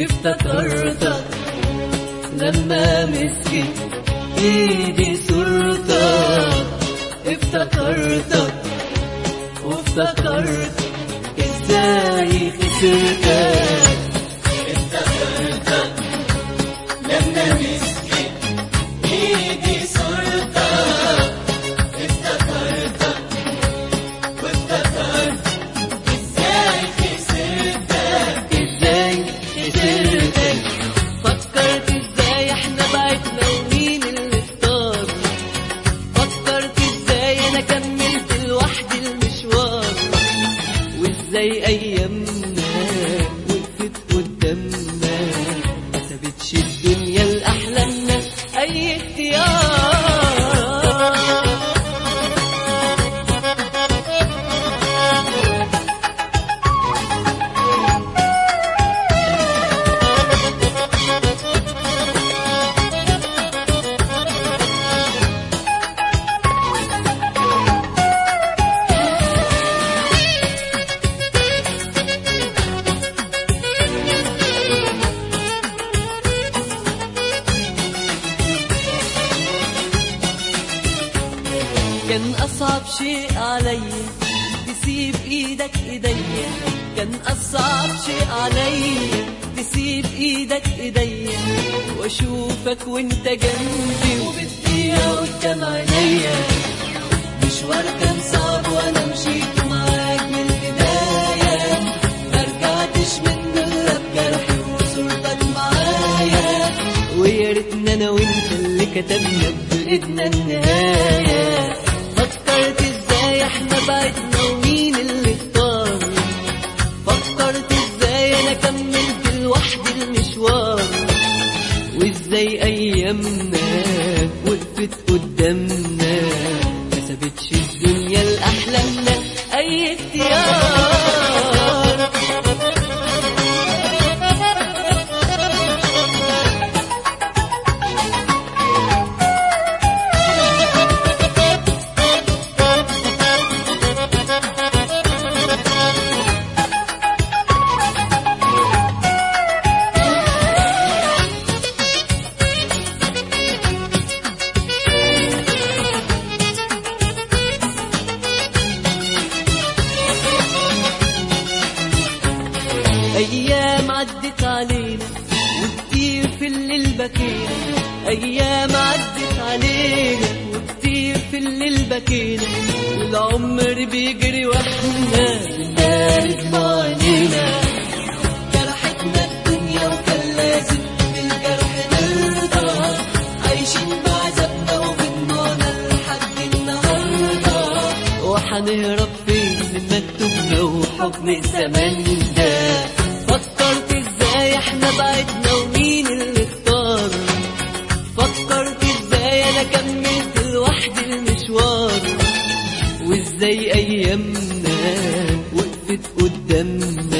افتكرتك لما مسكت ايدي صورتك افتكرتك وافتكرت ازاي خسرتك افتكرتك لما مسكت ايدي صورتك افتكرتك وافتكرت ازاي خسرتك ازاي خسرتك فكرت ازاي احنا بعدنا ومين اللي اختار فكرت ازاي انا كملت لوحدي المشوار وازاي ايامنا وقفت قدامنا ما سابتش الدنيا لاحلامنا اي اختيار كان أصعب شيء عليا تسيب إيدك إيديا كان أصعب شيء عليا تسيب إيدك إيديا وأشوفك وأنت جنبي وبتضيع قدام عينيا مشوار كان صعب وأنا مشيت معاك من البداية ما رجعتش منه إلا بجرحي وصورتك معايا ويا ريتنا أنا وأنت اللي كتبنا بإيدنا النهاية فكرت ازاي احنا بعدنا ومين اللي اختار فكرت ازاي انا كملت لوحدي المشوار وازاي ايامنا وقفت قدامنا ما سابتش الدنيا لاحلامنا اي اختيار أيام عدت علينا وكتير في الليل بكينا أيام عدت علينا وكتير في الليل بكينا والعمر بيجري واحنا بنبارك بعينينا جرحتنا الدنيا وكان لازم بالجرح نرضى عايشين بعذابنا وبدموعنا لحد النهارده وحنهرب فين من مكتوبنا وحكم الزمان ده فكرت ازاي احنا بعدنا ومين اللي اختار فكرت ازاي انا كملت لوحدي المشوار وازاي ايامنا وقفت قدامنا